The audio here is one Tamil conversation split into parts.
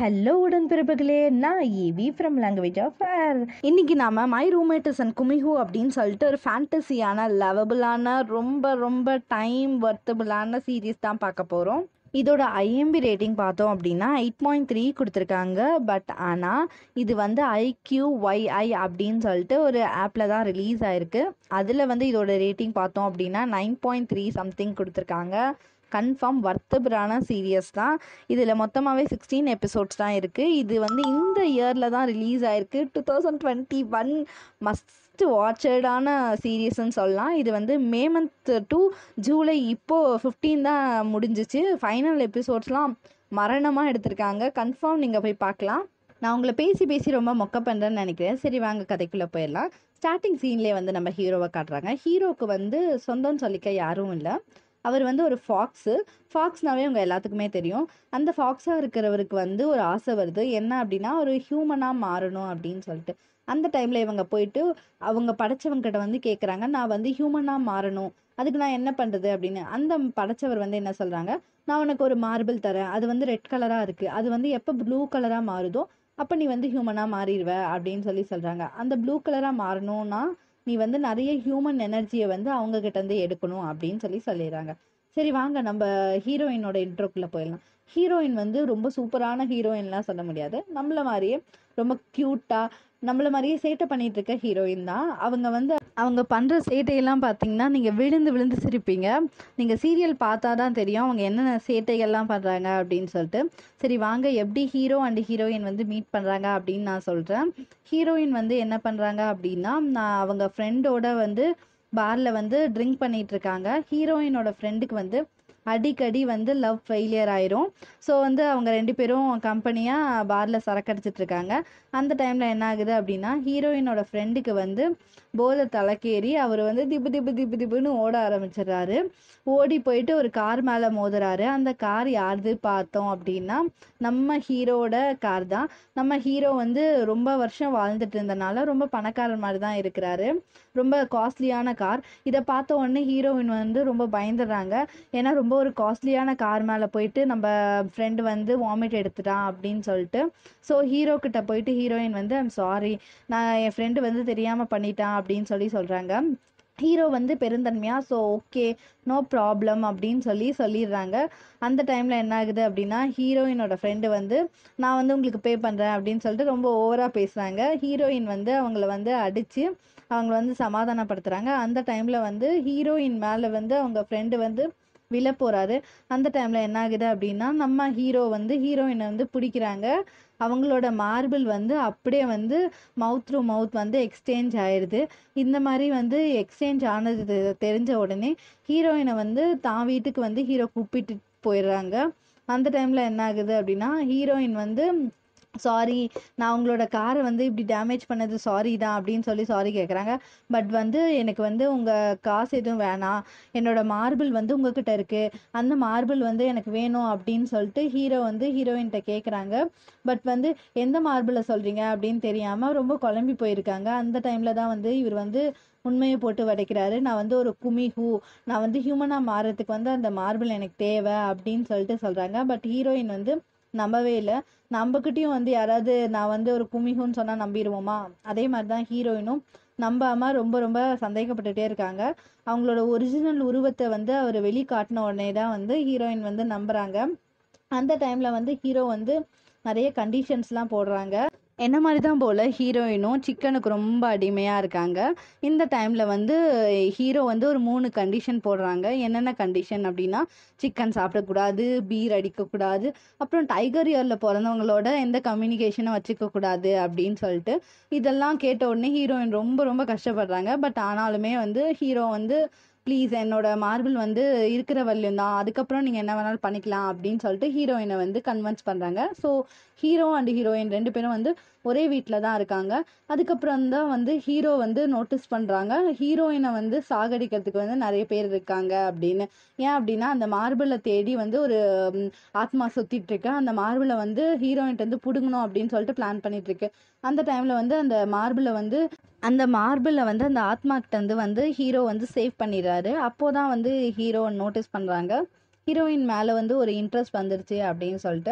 ஹலோ உடன்பிறப்புகளே நான் Evie from language of air இன்னைக்கு நாம மை ரூம்மேட்டஸ் அண்ட் குமிஹு அப்படின்னு சொல்லிட்டு ஒரு ஃபேண்டசியான லவபிளான ரொம்ப ரொம்ப டைம் வர்த்தபிளான சீரீஸ் தான் பார்க்க போகிறோம் இதோட ஐஎம்பி ரேட்டிங் பார்த்தோம் அப்படின்னா எயிட் பாயிண்ட் த்ரீ கொடுத்துருக்காங்க பட் ஆனால் இது வந்து ஐக்யூ ஒய்ஐ அப்படின்னு சொல்லிட்டு ஒரு ஆப்பில் தான் ரிலீஸ் ஆயிருக்கு அதில் வந்து இதோட ரேட்டிங் பார்த்தோம் அப்படின்னா நைன் பாயிண்ட் த்ரீ சம்திங் கொடுத்துருக்காங்க கன்ஃபார்ம் வர்த்தபிளான சீரியஸ் தான் இதில் மொத்தமாகவே சிக்ஸ்டீன் எபிசோட்ஸ் தான் இருக்குது இது வந்து இந்த இயரில் தான் ரிலீஸ் ஆயிருக்கு two thousand twenty one must வாட்சடான சீரியஸ்ன்னு சொல்லலாம் இது வந்து மே மந்த் டு ஜூலை இப்போது ஃபிஃப்டீன் தான் முடிஞ்சிச்சு ஃபைனல் எபிசோட்ஸ்லாம் மரணமாக எடுத்திருக்காங்க கன்ஃபார்ம் நீங்கள் போய் பார்க்கலாம் நான் உங்களை பேசி பேசி ரொம்ப மொக்க பண்ணுறேன்னு நினைக்கிறேன் சரி வாங்க கதைக்குள்ளே போயிடலாம் ஸ்டார்டிங் சீன்லேயே வந்து நம்ம ஹீரோவை காட்டுறாங்க ஹீரோவுக்கு வந்து சொந்தம்னு சொல்லிக்க யாரும் இல்லை அவர் வந்து ஒரு ஃபாக்ஸு ஃபாக்ஸ்னாவே உங்க எல்லாத்துக்குமே தெரியும் அந்த ஃபாக்ஸாக இருக்கிறவருக்கு வந்து ஒரு ஆசை வருது என்ன அப்படின்னா ஒரு ஹியூமனாக மாறணும் அப்படின்னு சொல்லிட்டு அந்த டைமில் இவங்க போயிட்டு அவங்க படைச்சவங்ககிட்ட வந்து கேட்குறாங்க நான் வந்து ஹியூமனாக மாறணும் அதுக்கு நான் என்ன பண்ணுறது அப்படின்னு அந்த படைச்சவர் வந்து என்ன சொல்கிறாங்க நான் உனக்கு ஒரு மார்பிள் தரேன் அது வந்து ரெட் கலராக இருக்குது அது வந்து எப்போ ப்ளூ கலராக மாறுதோ அப்போ நீ வந்து ஹியூமனாக மாறிடுவ அப்படின்னு சொல்லி சொல்கிறாங்க அந்த ப்ளூ கலராக மாறணும்னா நீ வந்து நிறைய ஹியூமன் எனர்ஜியை வந்து அவங்க கிட்ட இருந்து எடுக்கணும் அப்படின்னு சொல்லி சொல்லிடுறாங்க சரி வாங்க நம்ம ஹீரோயினோட இன்ட்ரோக்குள்ளே போயிடலாம் ஹீரோயின் வந்து ரொம்ப சூப்பரான ஹீரோயின்லாம் சொல்ல முடியாது நம்மள மாதிரியே ரொம்ப க்யூட்டாக நம்மள மாதிரியே சேட்டை பண்ணிட்டு இருக்க ஹீரோயின் தான் அவங்க வந்து அவங்க பண்ணுற சேட்டையெல்லாம் பார்த்தீங்கன்னா நீங்கள் விழுந்து விழுந்து சிரிப்பீங்க நீங்கள் சீரியல் பார்த்தா தான் தெரியும் அவங்க என்னென்ன சேட்டைகள்லாம் பண்ணுறாங்க அப்படின்னு சொல்லிட்டு சரி வாங்க எப்படி ஹீரோ அண்ட் ஹீரோயின் வந்து மீட் பண்ணுறாங்க அப்படின்னு நான் சொல்கிறேன் ஹீரோயின் வந்து என்ன பண்ணுறாங்க அப்படின்னா நான் அவங்க ஃப்ரெண்டோட வந்து பாரில் வந்து ட்ரிங்க் பண்ணிட்டு இருக்காங்க ஹீரோயினோட ஃப்ரெண்டுக்கு வந்து அடிக்கடி வந்து லவ் ஃபெயிலியர் ஆயிரும் ஸோ வந்து அவங்க ரெண்டு பேரும் கம்பெனியாக பாரில் சரக்கடிச்சிட்டு இருக்காங்க அந்த டைமில் என்ன ஆகுது அப்படின்னா ஹீரோயினோட ஃப்ரெண்டுக்கு வந்து போதை தலைக்கேறி அவர் வந்து திப்பு திப்பு திப்பு திப்புன்னு ஓட ஆரம்பிச்சிடுறாரு ஓடி போயிட்டு ஒரு கார் மேலே மோதுறாரு அந்த கார் யாருது பார்த்தோம் அப்படின்னா நம்ம ஹீரோட கார் தான் நம்ம ஹீரோ வந்து ரொம்ப வருஷம் வாழ்ந்துட்டு இருந்தனால ரொம்ப பணக்காரர் மாதிரி தான் இருக்கிறாரு ரொம்ப காஸ்ட்லியான கார் இதை பார்த்த உடனே ஹீரோயின் வந்து ரொம்ப பயந்துடுறாங்க ஏன்னா ரொம்ப ஒரு காஸ்ட்லியான கார் மேலே போயிட்டு நம்ம ஃப்ரெண்டு வந்து வாமிட் எடுத்துட்டான் அப்படின்னு சொல்லிட்டு ஸோ ஹீரோ கிட்ட போயிட்டு ஹீரோயின் வந்து ஐம் சாரி நான் என் ஃப்ரெண்டு வந்து தெரியாமல் பண்ணிட்டான் அப்படின்னு சொல்லி சொல்கிறாங்க ஹீரோ வந்து பெருந்தன்மையாக ஸோ ஓகே நோ ப்ராப்ளம் அப்படின்னு சொல்லி சொல்லிடுறாங்க அந்த டைமில் என்ன ஆகுது அப்படின்னா ஹீரோயினோட ஃப்ரெண்டு வந்து நான் வந்து உங்களுக்கு பே பண்ணுறேன் அப்படின்னு சொல்லிட்டு ரொம்ப ஓவராக பேசுகிறாங்க ஹீரோயின் வந்து அவங்கள வந்து அடித்து அவங்கள வந்து சமாதானப்படுத்துகிறாங்க அந்த டைமில் வந்து ஹீரோயின் மேலே வந்து அவங்க ஃப்ரெண்டு வந்து விழ போகிறாரு அந்த டைமில் என்ன ஆகுது அப்படின்னா நம்ம ஹீரோ வந்து ஹீரோயினை வந்து பிடிக்கிறாங்க அவங்களோட மார்பிள் வந்து அப்படியே வந்து மவுத் டு மவுத் வந்து எக்ஸ்சேஞ்ச் ஆயிடுது இந்த மாதிரி வந்து எக்ஸ்சேஞ்ச் ஆனது தெ- தெரிஞ்ச உடனே ஹீரோயினை வந்து தான் வீட்டுக்கு வந்து ஹீரோ கூப்பிட்டு போயிடுறாங்க அந்த டைமில் என்ன ஆகுது அப்படின்னா ஹீரோயின் வந்து சாரி நான் உங்களோட காரை வந்து இப்படி டேமேஜ் பண்ணது சாரி தான் அப்படின்னு சொல்லி சாரி கேட்குறாங்க பட் வந்து எனக்கு வந்து உங்கள் காசு எதுவும் வேணாம் என்னோட மார்பிள் வந்து உங்ககிட்ட இருக்குது அந்த மார்பிள் வந்து எனக்கு வேணும் அப்படின்னு சொல்லிட்டு ஹீரோ வந்து ஹீரோயின்கிட்ட கேட்குறாங்க பட் வந்து எந்த மார்பிளை சொல்கிறீங்க அப்படின்னு தெரியாமல் ரொம்ப குழம்பி போயிருக்காங்க அந்த டைமில் தான் வந்து இவர் வந்து உண்மையை போட்டு வடைக்கிறாரு நான் வந்து ஒரு குமி ஹூ நான் வந்து ஹியூமனாக மாறுறதுக்கு வந்து அந்த மார்பிள் எனக்கு தேவை அப்படின்னு சொல்லிட்டு சொல்கிறாங்க பட் ஹீரோயின் வந்து நம்பவே இல்லை நம்மக்கிட்டேயும் வந்து யாராவது நான் வந்து ஒரு குமிஹுன்னு சொன்னால் நம்பிடுவோமா அதே மாதிரி தான் ஹீரோயினும் நம்பாம ரொம்ப ரொம்ப சந்தேகப்பட்டுட்டே இருக்காங்க அவங்களோட ஒரிஜினல் உருவத்தை வந்து அவர் வெளிக்காட்டின உடனே தான் வந்து ஹீரோயின் வந்து நம்புறாங்க அந்த டைம்ல வந்து ஹீரோ வந்து நிறைய கண்டிஷன்ஸ்லாம் போடுறாங்க என்ன மாதிரி தான் போல் ஹீரோயினும் சிக்கனுக்கு ரொம்ப அடிமையாக இருக்காங்க இந்த டைமில் வந்து ஹீரோ வந்து ஒரு மூணு கண்டிஷன் போடுறாங்க என்னென்ன கண்டிஷன் அப்படின்னா சிக்கன் சாப்பிடக்கூடாது பீர் அடிக்கக்கூடாது அப்புறம் டைகர் இயரில் பிறந்தவங்களோட எந்த கம்யூனிகேஷனும் வச்சுக்கக்கூடாது அப்படின்னு சொல்லிட்டு இதெல்லாம் கேட்ட உடனே ஹீரோயின் ரொம்ப ரொம்ப கஷ்டப்படுறாங்க பட் ஆனாலுமே வந்து ஹீரோ வந்து ப்ளீஸ் என்னோட மார்பிள் வந்து இருக்கிற வரையும் தான் அதுக்கப்புறம் நீங்கள் என்ன வேணாலும் பண்ணிக்கலாம் அப்படின்னு சொல்லிட்டு ஹீரோயினை வந்து கன்வின்ஸ் பண்ணுறாங்க ஸோ ஹீரோ அண்ட் ஹீரோயின் ரெண்டு பேரும் வந்து ஒரே வீட்டில் தான் இருக்காங்க அதுக்கப்புறம் தான் வந்து ஹீரோ வந்து நோட்டீஸ் பண்ணுறாங்க ஹீரோயினை வந்து சாகடிக்கிறதுக்கு வந்து நிறைய பேர் இருக்காங்க அப்படின்னு ஏன் அப்படின்னா அந்த மார்பிளை தேடி வந்து ஒரு ம், ஆத்மா சுத்திட்டு இருக்கு அந்த மார்பிளை வந்து ஹீரோயின்ட்டு வந்து பிடுங்கணும் அப்படின்னு சொல்லிட்டு பிளான் பண்ணிட்டு இருக்கு அந்த டைம்ல வந்து அந்த மார்பிளை வந்து அந்த மார்பிளை வந்து அந்த ஆத்மாக்கிட்ட இருந்து வந்து ஹீரோ வந்து சேவ் பண்ணிடுறாரு அப்போதான் வந்து ஹீரோ நோட்டீஸ் பண்றாங்க ஹீரோயின் மேலே வந்து ஒரு இன்ட்ரெஸ்ட் வந்துருச்சு அப்படின்னு சொல்லிட்டு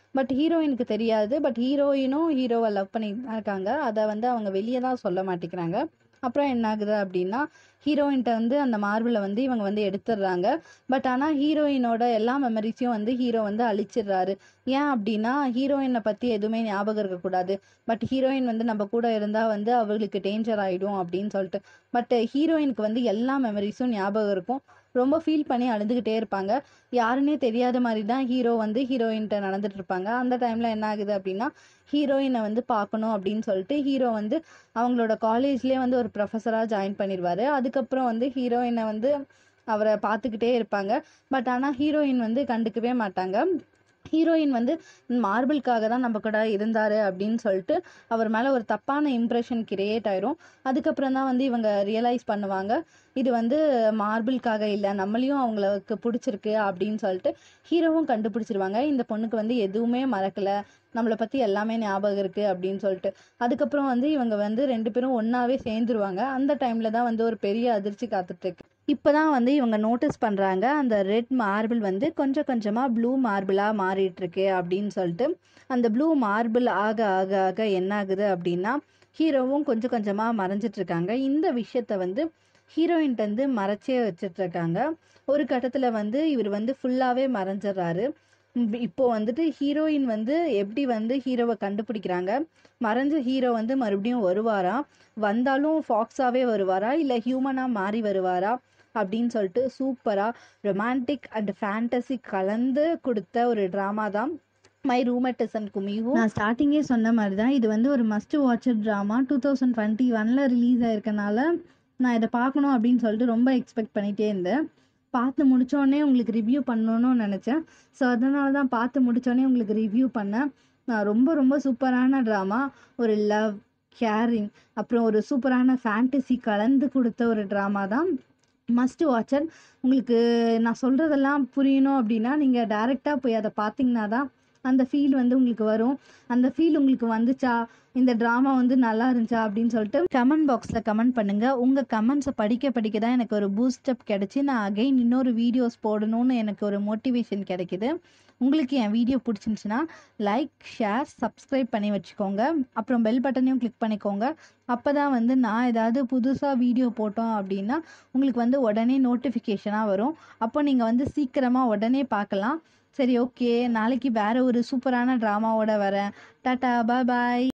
பட் ஹீரோயினுக்கு தெரியாது பட் ஹீரோயினும் ஹீரோவை லவ் பண்ணி இருக்காங்க அதை வந்து அவங்க வெளியே தான் சொல்ல மாட்டேங்கிறாங்க அப்புறம் என்ன ஆகுது அப்படின்னா ஹீரோயின்ட்ட வந்து அந்த மார்பிளை வந்து இவங்க வந்து எடுத்துடுறாங்க பட் ஆனால் ஹீரோயினோட எல்லா மெமரிஸையும் வந்து ஹீரோ வந்து அழிச்சிடுறாரு ஏன் அப்படின்னா ஹீரோயினை பற்றி எதுவுமே ஞாபகம் இருக்கக்கூடாது பட் ஹீரோயின் வந்து நம்ம கூட இருந்தால் வந்து அவங்களுக்கு டேஞ்சர் ஆகிடும் அப்படின்னு சொல்லிட்டு பட் ஹீரோயினுக்கு வந்து எல்லா மெமரிஸும் ஞாபகம் இருக்கும் ரொம்ப ஃபீல் பண்ணி அழுதுகிட்டே இருப்பாங்க யாருன்னே தெரியாத மாதிரி தான் ஹீரோ வந்து ஹீரோயின்ட்ட நடந்துட்டு இருப்பாங்க அந்த டைமில் என்ன ஆகுது அப்படின்னா ஹீரோயினை வந்து பார்க்கணும் அப்படின்னு சொல்லிட்டு ஹீரோ வந்து அவங்களோட காலேஜ்லேயே வந்து ஒரு ப்ரொஃபஸராக ஜாயின் பண்ணிடுவார் அதுக்கப்புறம் வந்து ஹீரோயினை வந்து அவரை பார்த்துக்கிட்டே இருப்பாங்க பட் ஆனால் ஹீரோயின் வந்து கண்டுக்கவே மாட்டாங்க ஹீரோயின் வந்து மார்பிள்காக தான் நம்ம கூட இருந்தார் அப்படின்னு சொல்லிட்டு அவர் மேலே ஒரு தப்பான இம்ப்ரெஷன் கிரியேட் ஆயிரும் அதுக்கப்புறம் தான் வந்து இவங்க ரியலைஸ் பண்ணுவாங்க இது வந்து மார்பிள்காக இல்லை நம்மளையும் அவங்களுக்கு பிடிச்சிருக்கு அப்படின்னு சொல்லிட்டு ஹீரோவும் கண்டுபிடிச்சிருவாங்க இந்த பொண்ணுக்கு வந்து எதுவுமே மறக்கல நம்மளை பற்றி எல்லாமே ஞாபகம் இருக்குது அப்படின்னு சொல்லிட்டு அதுக்கப்புறம் வந்து இவங்க வந்து ரெண்டு பேரும் ஒன்றாவே சேர்ந்துருவாங்க அந்த டைமில் தான் வந்து ஒரு பெரிய அதிர்ச்சி காத்துட்ருக்கு இப்போ தான் வந்து இவங்க நோட்டீஸ் பண்ணுறாங்க அந்த ரெட் மார்பிள் வந்து கொஞ்சம் கொஞ்சமாக ப்ளூ மார்பிளாக மாறிட்டுருக்கு அப்படின்னு சொல்லிட்டு அந்த ப்ளூ மார்பிள் ஆக ஆக ஆக என்ன ஆகுது அப்படின்னா ஹீரோவும் கொஞ்சம் கொஞ்சமாக மறைஞ்சிட்டு இருக்காங்க இந்த விஷயத்த வந்து ஹீரோயின்ட்ட வந்து மறைச்சே வச்சிட்டு இருக்காங்க ஒரு கட்டத்தில் வந்து இவர் வந்து ஃபுல்லாகவே மறைஞ்சிடுறாரு ம், இப்போ வந்துட்டு ஹீரோயின் வந்து எப்படி வந்து ஹீரோவை கண்டுபிடிக்கிறாங்க மறைஞ்ச ஹீரோ வந்து மறுபடியும் வருவாரா வந்தாலும் ஃபாக்ஸாவே வருவாரா இல்லை ஹியூமனாக மாறி வருவாரா அப்படின்னு சொல்லிட்டு சூப்பராக ரொமான்டிக் அண்ட் ஃபேண்டசி கலந்து கொடுத்த ஒரு ட்ராமா தான் மை ரூமெட் அண்ட் குமிஹு நான் ஸ்டார்டிங்கே சொன்ன மாதிரி தான் இது வந்து ஒரு must watch drama two thousand twenty ஒனில் ரிலீஸ் ஆயிருக்கனால நான் இதை பார்க்கணும் அப்படின்னு சொல்லிட்டு ரொம்ப எக்ஸ்பெக்ட் பண்ணிகிட்டே இருந்தேன் பார்த்து முடிச்சோடனே உங்களுக்கு ரிவ்யூ பண்ணணும்னு நினச்சேன் ஸோ அதனால தான் பார்த்து முடிச்சோடனே உங்களுக்கு ரிவ்யூ பண்ணேன் நான் ரொம்ப ரொம்ப சூப்பரான ட்ராமா ஒரு லவ் கேரிங் அப்புறம் ஒரு சூப்பரான ஃபேண்டசி கலந்து கொடுத்த ஒரு ட்ராமா தான் மஸ்ட் வாட்சர் உங்களுக்கு நான் சொல்கிறதெல்லாம் புரியணும் அப்படின்னா நீங்கள் டைரெக்டாக போய் அதை பார்த்தீங்கன்னா தான் அந்த ஃபீல் வந்து உங்களுக்கு வரும் அந்த ஃபீல் உங்களுக்கு வந்துச்சா இந்த ட்ராமா வந்து நல்லா இருந்துச்சா அப்படின்னு சொல்லிட்டு கமெண்ட் பாக்ஸில் கமெண்ட் பண்ணுங்கள் உங்கள் கமெண்ட்ஸை படிக்க படிக்க தான் எனக்கு ஒரு பூஸ்டப் கிடச்சி நான் அகைன் இன்னொரு வீடியோஸ் போடணும்னு எனக்கு ஒரு மோட்டிவேஷன் கிடைக்குது உங்களுக்கு என் வீடியோ பிடிச்சிருந்துச்சுன்னா லைக் ஷேர் சப்ஸ்கிரைப் பண்ணி வச்சுக்கோங்க அப்புறம் பெல் பட்டனையும் கிளிக் பண்ணிக்கோங்க அப்போ தான் வந்து நான் ஏதாவது புதுசாக வீடியோ போட்டோம் அப்படின்னா உங்களுக்கு வந்து உடனே நோட்டிஃபிகேஷனாக வரும் அப்போ நீங்கள் வந்து சீக்கிரமாக உடனே பார்க்கலாம் சரி ஓகே நாளைக்கு வேற ஒரு சூப்பரான ட்ராமாவோட வரேன் டாட்டா பாய் பாய்